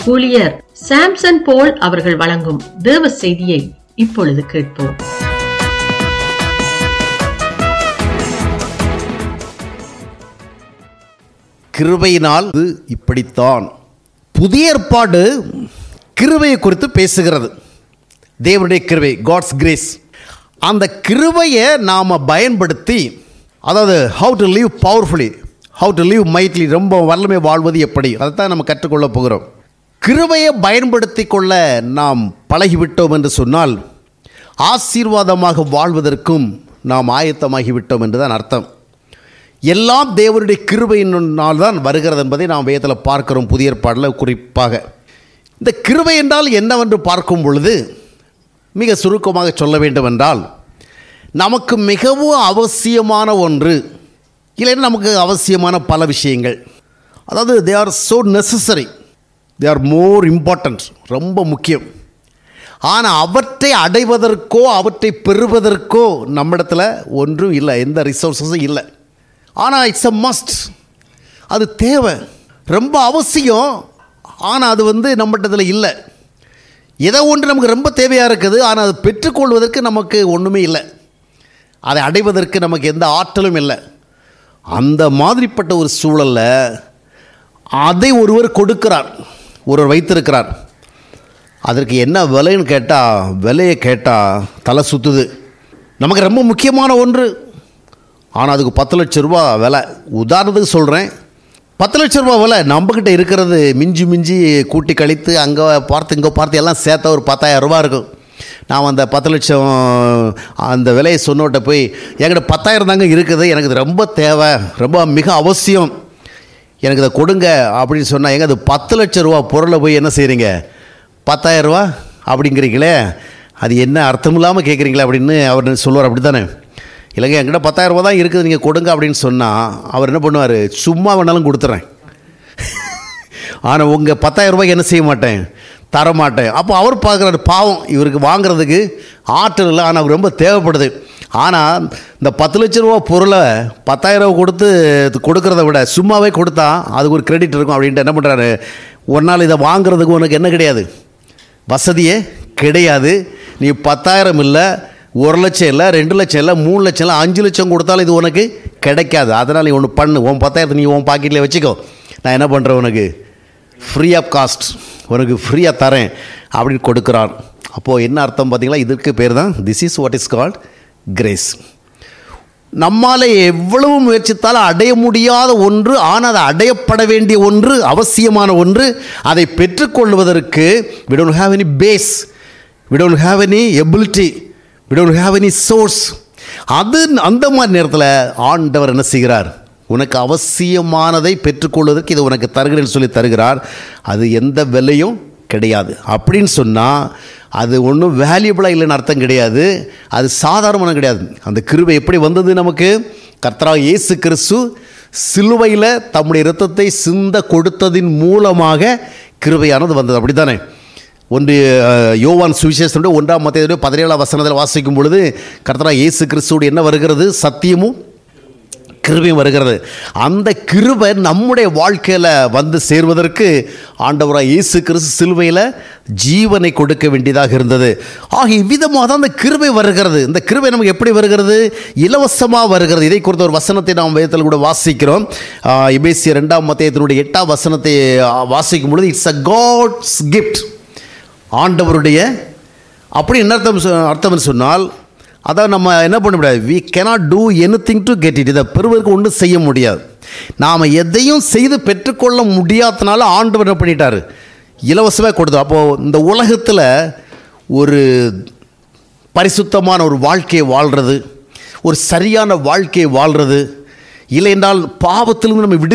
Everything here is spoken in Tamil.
ஊழியர் சாம்சன் போல் அவர்கள் வழங்கும் தேவ செய்தியை இப்பொழுது கேட்போம் கிருபையினால் இது இப்படித்தான் புதிய ஏற்பாடு கிருபையை குறித்து பேசுகிறது தேவனுடைய கிருபை காட்ஸ் கிரேஸ் அந்த கிருபையை நாம் பயன்படுத்தி அதாவது how to live powerfully how to live mightily ரொம்ப வல்லமை வாழ்வது எப்படி அதைத்தான் நம்ம கற்றுக்கொள்ள போகிறோம் கிருபையை பயன்படுத்தி கொள்ள நாம் பழகிவிட்டோம் என்று சொன்னால் ஆசீர்வாதமாக வாழ்வதற்கும் நாம் ஆயத்தமாகிவிட்டோம் என்று தான் அர்த்தம் எல்லாம் தேவனுடைய கிருபையினால் தான் வருகிறது என்பதை நாம் வேதத்தில் பார்க்கிறோம் புதிய ஏற்பாடில் குறிப்பாக இந்த கிருபை என்றால் என்னவென்று பார்க்கும் பொழுது மிக சுருக்கமாக சொல்ல வேண்டும் என்றால் நமக்கு மிகவும் அவசியமான ஒன்று இல்லைன்னா நமக்கு அவசியமான பல விஷயங்கள் அதாவது they are so necessary they are more important ரொம்ப முக்கியம் ஆனால் அவற்றை அடைவதற்கோ அவற்றை பெறுவதற்கோ நம்மிடத்தில் ஒன்றும் இல்லை எந்த ரிசோர்ஸஸும் இல்லை ஆனால் இட்ஸ் அ மஸ்ட் அது தேவை ரொம்ப அவசியம் ஆனால் அது வந்து நம்மகிட்டத்தில் இல்லை ஏதோ ஒன்று நமக்கு ரொம்ப தேவையாக இருக்குது ஆனால் அது பெற்றுக்கொள்வதற்கு நமக்கு ஒன்றுமே இல்லை அதை அடைவதற்கு நமக்கு எந்த ஆற்றலும் இல்லை அந்த மாதிரிப்பட்ட ஒரு சூழலில் அதை ஒருவர் கொடுக்கிறார் ஒருவர் வைத்திருக்கிறார் அதற்கு என்ன விலைன்னு கேட்டால் விலையை கேட்டால் தலை சுற்றுது நமக்கு ரொம்ப முக்கியமான ஒன்று ஆனால் அதுக்கு பத்து லட்ச ரூபா விலை உதாரணத்துக்கு சொல்கிறேன் பத்து லட்ச ரூபா விலை நம்மக்கிட்ட இருக்கிறது மிஞ்சி மிஞ்சி கூட்டி கழித்து அங்கே பார்த்து இங்கே பார்த்து எல்லாம் சேர்த்தா ஒரு பத்தாயிரம் ரூபா இருக்கும் நான் அந்த பத்து லட்சம் அந்த விலையை சொன்னோட்ட போய் என்கிட்ட பத்தாயிரம் தாங்க இருக்குது எனக்கு இது ரொம்ப தேவை ரொம்ப மிக அவசியம் எனக்கு இதை கொடுங்க அப்படின்னு சொன்னால் எங்க அது பத்து லட்ச ரூபா பொருளை போய் என்ன செய்கிறீங்க பத்தாயிரம் ரூபா அப்படிங்கிறீங்களே அது என்ன அர்த்தம் இல்லாமல் கேட்குறீங்களே அப்படின்னு அவர் சொல்லுவார் அப்படி தானே இல்லைங்க என்கிட்ட பத்தாயிரம் ரூபா தான் இருக்குது நீங்கள் கொடுங்க அப்படின்னு சொன்னால் அவர் என்ன பண்ணுவார் சும்மா வேணாலும் கொடுத்துட்றேன் ஆனால் உங்கள் பத்தாயிரம் ரூபாய்க்கு என்ன செய்ய மாட்டேன் தர மாட்டேன் அப்போ அவர் பார்க்குறாரு பாவம் இவருக்கு வாங்குறதுக்கு ஆற்றல் இல்லை ஆனால் அவர் ரொம்ப தேவைப்படுது ஆனால் இந்த பத்து லட்ச ரூபா பொருளை பத்தாயிரம் ரூபா கொடுத்து கொடுக்கறத விட சும்மாவே கொடுத்தா அதுக்கு ஒரு கிரெடிட் இருக்கும் அப்படின்ட்டு என்ன பண்ணுறாரு ஒரு நாள் இதை வாங்குறதுக்கு உனக்கு என்ன கிடையாது வசதியே கிடையாது நீ பத்தாயிரம் இல்லை ஒரு லட்சம் இல்லை ரெண்டு லட்சம் இல்லை மூணு லட்சம் இல்லை அஞ்சு லட்சம் கொடுத்தாலும் இது உனக்கு கிடைக்காது அதனால் நீ ஒன்று பண்ணு உன் பத்தாயிரத்தை நீ உன் பாக்கெட்டில் வச்சுக்கோ நான் என்ன பண்ணுறேன் உனக்கு ஃப்ரீ ஆஃப் காஸ்ட் உனக்கு ஃப்ரீயாக தரேன் அப்படின்னு கொடுக்குறான் அப்போது என்ன அர்த்தம் பார்த்தீங்களா இதற்கு பேர் தான் this is what is called grace நம்மால் எவ்வளவு முயற்சித்தாலும் அடைய முடியாத ஒன்று ஆனால் அது அடையப்பட வேண்டிய ஒன்று அவசியமான ஒன்று அதை பெற்றுக்கொள்வதற்கு we don't have any base we don't have any ability we don't have any source அது அந்த மாதிரி நேரத்தில் ஆண்டவர் என்ன செய்கிறார் உனக்கு அவசியமானதை பெற்றுக்கொள்வதற்கு இதை உனக்கு தருகிறேன்னு சொல்லி தருகிறார் அது எந்த விலையும் கிடையாது அப்படின்னு சொன்னால் அது ஒன்றும் வேல்யூபிளாக இல்லைன்னு அர்த்தம் கிடையாது அது சாதாரணமான கிடையாது அந்த கிருபை எப்படி வந்தது நமக்கு கர்த்தரா இயேசு கிறிஸ்து சிலுவையில் தம்முடைய இரத்தத்தை சிந்த கொடுத்ததின் மூலமாக கிருபையானது வந்தது அப்படி தானே ஒன்று அஹ், யோவான் சுவிசேஷனுடைய ஒன்றாம் மத்திய பதினேழாம் வசனத்தில் வாசிக்கும் பொழுது கர்த்தரா இயேசு கிறிஸ்துவோடு என்ன வருகிறது சத்தியமும் கிருபையும் வருகிறது அந்த கிருபை நம்முடைய வாழ்க்கையில் வந்து சேர்வதற்கு ஆண்டவராக இயேசு கிறிஸ்து சிலுவையில் ஜீவனை கொடுக்க வேண்டியதாக இருந்தது ஆக இவ்விதமாக தான் அந்த கிருபை வருகிறது இந்த கிருபை நமக்கு எப்படி வருகிறது இலவசமாக வருகிறது இதை குறித்த ஒரு வசனத்தை நாம் வேதத்தில் கூட வாசிக்கிறோம் இபேசிய ரெண்டாம் மத்தியத்தினுடைய எட்டாம் வசனத்தை ஆ, வாசிக்கும் பொழுது இட்ஸ் அ காட்ஸ் கிஃப்ட் ஆண்டவருடைய அப்படி என்ன அர்த்தம் சொ- அர்த்தம்னு சொன்னால் அதான் நம்ம என்ன பண்ண முடியாது we cannot do anything to get it இதை பெறுவதற்கு ஒன்றும் செய்ய முடியாது நாம் எதையும் செய்து பெற்றுக்கொள்ள முடியாதனால ஆண்டவர் என்ன பண்ணிட்டார் இலவசமாக கொடுத்தோம் அப்போது இந்த உலகத்தில் ஒரு பரிசுத்தமான ஒரு வாழ்க்கையை வாழ்கிறது ஒரு சரியான வாழ்க்கையை வாழ்கிறது இல்லை என்றால் பாவத்திலிருந்து நம்ம விடு